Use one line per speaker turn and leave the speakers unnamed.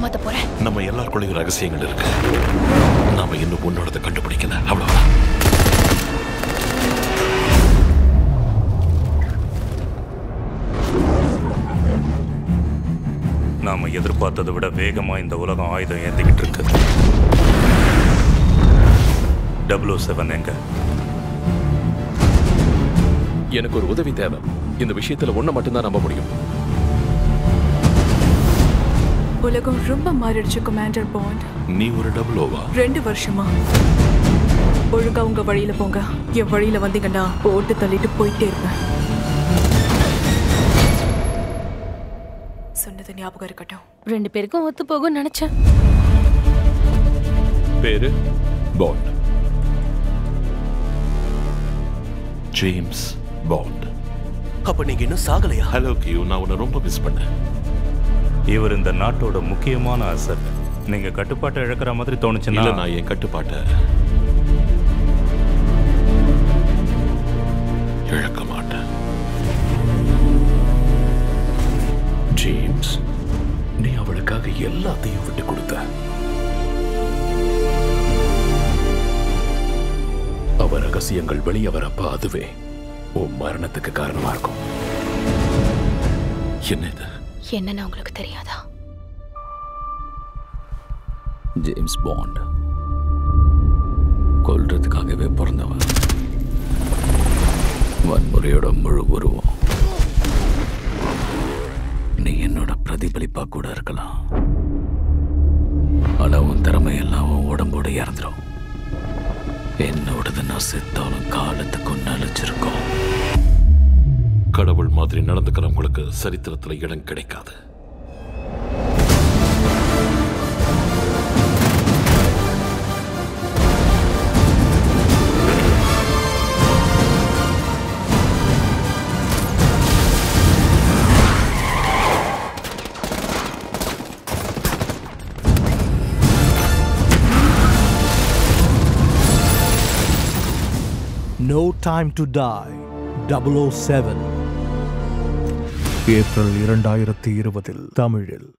ஏமாத்த போற
நம்ம எல்லாருக்குள்ளேயும் ரகசியங்கள் இருக்கு நாம இன்னும் உன்னோடத கண்டுபிடிக்கல அவ்வளவுதான்
நாம எதிர்பார்த்ததை விட வேகமா இந்த உலகம் ஆயுதம் ஏந்திக்கிட்டு இருக்கு டபுள் செவன் எங்க
எனக்கு ஒரு உதவி தேவை இந்த விஷயத்துல ஒண்ண மட்டும்தான் நம்ப முடியும்
உலகம் ரொம்ப மாறிடுச்சு கமாண்டர் பாண்ட்
நீ ஒரு டபுள் ஓவா
ரெண்டு வருஷமா ஒழுங்கா உங்க வழியில போங்க என் வழியில வந்தீங்கன்னா போட்டு தள்ளிட்டு போயிட்டே இருப்பேன் சொன்னது ஞாபகம் இருக்கட்டும்
ரெண்டு பேருக்கும் ஒத்து போகும்னு நினைச்சேன்
பேரு
பாண்ட் ஜேம்ஸ் பாண்ட்
அப்ப நீங்க இன்னும் சாகலையா
ஹலோ கியூ நான் உன்னை ரொம்ப மிஸ் பண்ணேன்
இவர் இந்த நாட்டோட முக்கியமான அசட் நீங்க கட்டுப்பாட்டை இழக்கிற மாதிரி
இல்ல
தோணுச்சுன்னா
நான் என் கட்டுப்பாட்டை இழக்க மாட்டேன்
ஜேம்ஸ் நீ அவளுக்காக எல்லாத்தையும் விட்டு கொடுத்த அவ ரகசியங்கள் வெளியே வரப்ப அதுவே உன் மரணத்துக்கு காரணமா இருக்கும்
என்ன இது
என்னன்னு உங்களுக்கு தெரியாதா
ஜேம்ஸ் பாண்ட் கொல்றதுக்காகவே பிறந்தவன் வன்முறையோட முழு உருவம் நீ என்னோட பிரதிபலிப்பா கூட இருக்கலாம் ஆனா உன் திறமையெல்லாம் உன் உடம்போட இறந்துரும் என்னோடது நான் செத்தாலும் காலத்துக்கு நிலைச்சிருக்கோம்
கடவுள் மாதிரி நடந்துக்கிறவங்களுக்கு சரித்திரத்துல இடம் கிடைக்காது
No Time to Die 007 April இரண்டாயிரத்தி இருபதில் தமிழில்